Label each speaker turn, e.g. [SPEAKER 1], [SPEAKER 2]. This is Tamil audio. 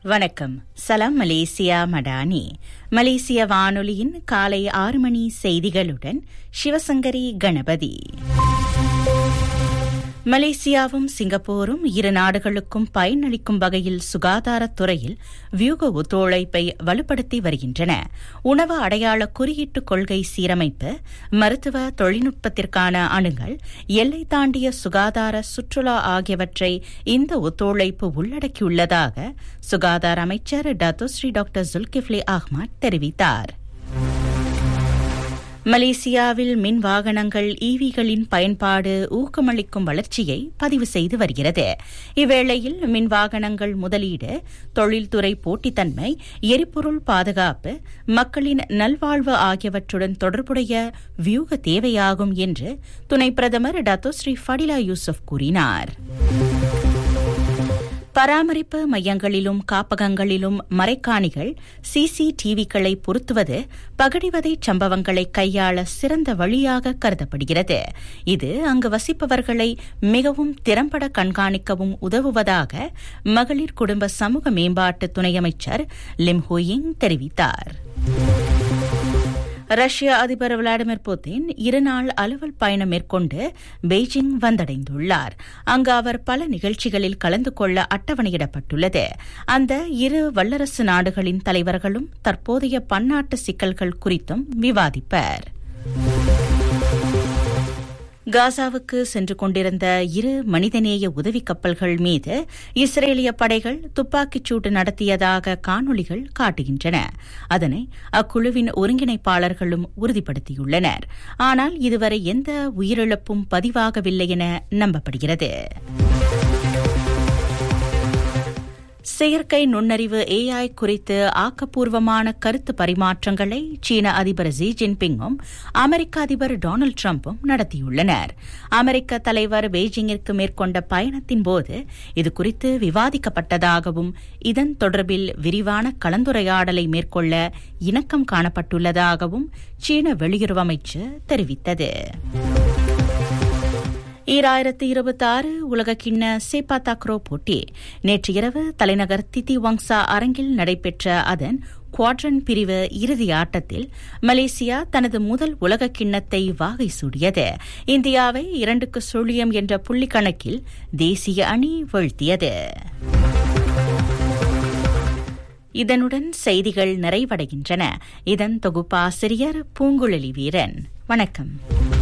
[SPEAKER 1] வணக்கம் சலாம் மலேசியா மடானி மலேசிய வானொலியின் காலை ஆறு மணி செய்திகளுடன் சிவசங்கரி கணபதி மலேசியாவும் சிங்கப்பூரும் இரு நாடுகளுக்கும் பயனளிக்கும் வகையில் சுகாதாரத் துறையில் வியூக ஒத்துழைப்பை வலுப்படுத்தி வருகின்றன உணவு அடையாள குறியீட்டு கொள்கை சீரமைப்பு மருத்துவ தொழில்நுட்பத்திற்கான அணுகல் எல்லை தாண்டிய சுகாதார சுற்றுலா ஆகியவற்றை இந்த ஒத்துழைப்பு உள்ளடக்கியுள்ளதாக சுகாதார அமைச்சர் டத்தோஸ்ரீ டாக்டர் ஜுல்கிஃப்லி அஹ்மத் தெரிவித்தார் மலேசியாவில் மின் வாகனங்கள் ஈவிகளின் பயன்பாடு ஊக்கமளிக்கும் வளர்ச்சியை பதிவு செய்து வருகிறது இவ்வேளையில் மின் வாகனங்கள் முதலீடு தொழில்துறை போட்டித்தன்மை எரிபொருள் பாதுகாப்பு மக்களின் நல்வாழ்வு ஆகியவற்றுடன் தொடர்புடைய வியூக தேவையாகும் என்று துணை பிரதமர் டத்தோஸ்ரீ ஃபடிலா யூசுப் கூறினார் பராமரிப்பு மையங்களிலும் காப்பகங்களிலும் மறைக்காணிகள் சிசிடிவிகளை பொருத்துவது பகடிவதை சம்பவங்களை கையாள சிறந்த வழியாக கருதப்படுகிறது இது அங்கு வசிப்பவர்களை மிகவும் திறம்பட கண்காணிக்கவும் உதவுவதாக மகளிர் குடும்ப சமூக மேம்பாட்டு துணை அமைச்சர் லிம் ஹோயிங் தெரிவித்தார் ரஷ்ய அதிபர் விளாடிமிர் புட்டின் இருநாள் அலுவல் பயணம் மேற்கொண்டு பெய்ஜிங் வந்தடைந்துள்ளார் அங்கு அவர் பல நிகழ்ச்சிகளில் கலந்து கொள்ள அட்டவணையிடப்பட்டுள்ளது அந்த இரு வல்லரசு நாடுகளின் தலைவர்களும் தற்போதைய பன்னாட்டு சிக்கல்கள் குறித்தும் விவாதிப்பர் காசாவுக்கு சென்று கொண்டிருந்த இரு மனிதநேய உதவி கப்பல்கள் மீது இஸ்ரேலிய படைகள் துப்பாக்கிச் சூடு நடத்தியதாக காணொலிகள் காட்டுகின்றன அதனை அக்குழுவின் ஒருங்கிணைப்பாளர்களும் உறுதிப்படுத்தியுள்ளனர் ஆனால் இதுவரை எந்த உயிரிழப்பும் பதிவாகவில்லை என நம்பப்படுகிறது செயற்கை நுண்ணறிவு ஏஐ குறித்து ஆக்கப்பூர்வமான கருத்து பரிமாற்றங்களை சீன அதிபர் ஜி ஜின்பிங்கும் அமெரிக்க அதிபர் டொனால்டு டிரம்பும் நடத்தியுள்ளனர் அமெரிக்க தலைவர் பெய்ஜிங்கிற்கு மேற்கொண்ட பயணத்தின் போது இதுகுறித்து விவாதிக்கப்பட்டதாகவும் இதன் தொடர்பில் விரிவான கலந்துரையாடலை மேற்கொள்ள இணக்கம் காணப்பட்டுள்ளதாகவும் சீன வெளியுறவு அமைச்சு தெரிவித்தது ஈராயிரத்து இருபத்தி ஆறு உலகக்கிண்ண சேப்பா தாக்ரோ போட்டி நேற்று இரவு தலைநகர் திதி வங்சா அரங்கில் நடைபெற்ற அதன் குவாட்ரன் பிரிவு இறுதி ஆட்டத்தில் மலேசியா தனது முதல் உலக கிண்ணத்தை வாகை சூடியது இந்தியாவை இரண்டுக்கு சுழியம் என்ற புள்ளி கணக்கில் தேசிய அணி வீழ்த்தியது இதனுடன் செய்திகள் நிறைவடைகின்றன இதன் தொகுப்பாசிரியர் பூங்குழலி வீரன் வணக்கம்